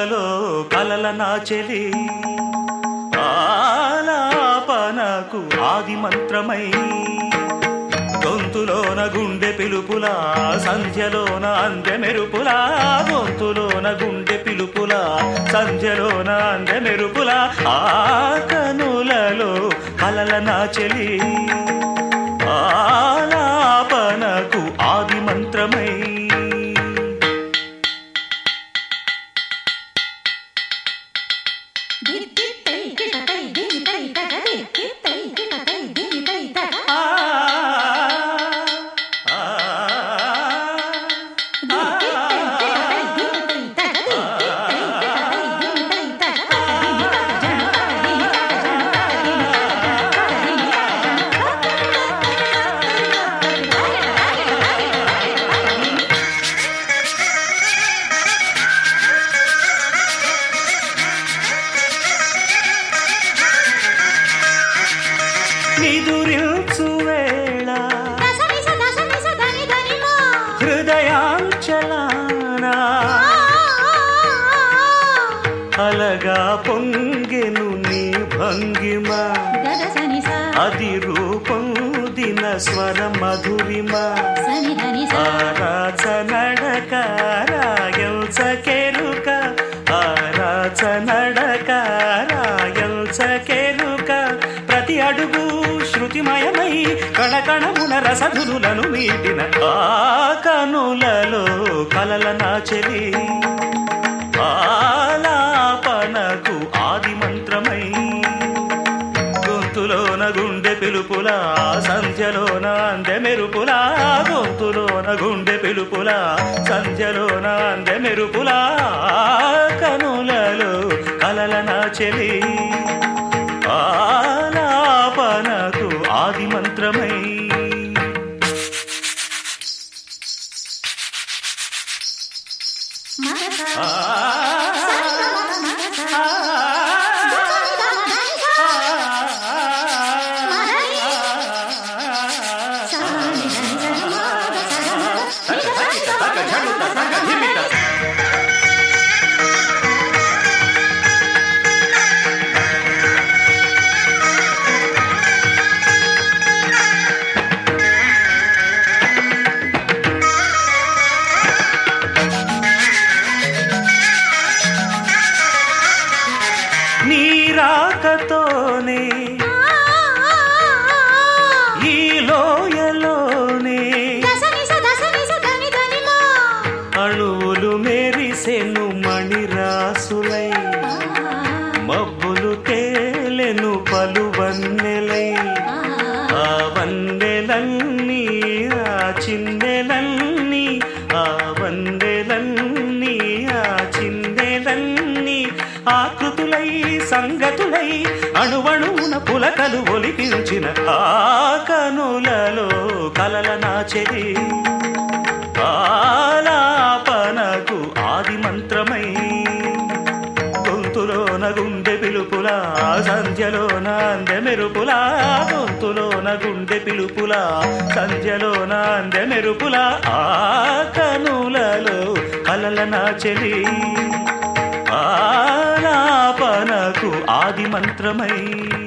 కనులలో కలల నాచెలి ఆలాపనకు ఆది మంత్రమై గొంతులోన గుండె పిలుపులా సంధ్యలోన అందె మెరుపులా గొంతులోన గుండె పిలుపులా సంధ్యలోన అందె మెరుపులా ఆ కనులలో కలల నాచెలి ఆలాపనకు ఆది మంత్రమై దిద్దిత్తై గిటతై దిమితై తగ దిద్దిత్తై గిటతై దిమితై తగ ఆ ఆ దిద్దిత్తై గిటతై దిమితై తగ దిద్దిత్తై గిటతై దిమితై తగ దిమితగ జనక దిమితగ జనక దిమితగ జనక నిదురించు వేళ దశనిస దశనిస దని దని మా హృదయాంచలానా అలగా పొంగెను నీ భంగిమ గదసనిస అది రూపొందిన స్వర మధురిమ సని ధనిస ఆరాచ నడక రాయల్చ కెరుక ఆరాచ నడక రాయల్చ కెరుక ప్రతి అడుగు శృతిమయమై కణకణమున రసధునులను మీటిన ఆ కనులలో కలల నాచెలి ఆలాపనకు ఆది మంత్రమై గొంతులోన గుండె పిలుపులా సంధ్యలోన అందె మెరుపులా గొంతులోన గుండె పిలుపులా సంధ్యలోన అందె మెరుపులా కనులలో కలల నాచెలి ఆలాపనకు ఆది మంత్రమై మగస ఆ మగస ఆ సని ధనిస మగస నీ రాకతోనే ఈ లోయలోనే దశనిస దశనిస దని దని మా అణువులు మెరిసెను మణిరాసులై మబ్బులు తేలెను పలు వన్నెలై ఆ వన్నెలన్నీ ఆ చిన్నెలన్నీ ఆ వన్నెలన్నీ ఆ చిన్నెలన్నీ ఆకృతులై సంగతులై అణువణువున పులకలు ఒలిపించిన ఆ కనులలో కలల నాచెలి ఆలాపనకు ఆది మంత్రమై గొంతులోన గుండె పిలుపులా సంధ్యలోన అందె మెరుపులా గొంతులోన గుండె పిలుపులా సంధ్యలోన అందె మెరుపులా ఆ కనులలో కలల నాచెలి ఆలాపనకు ఆది మంత్రమై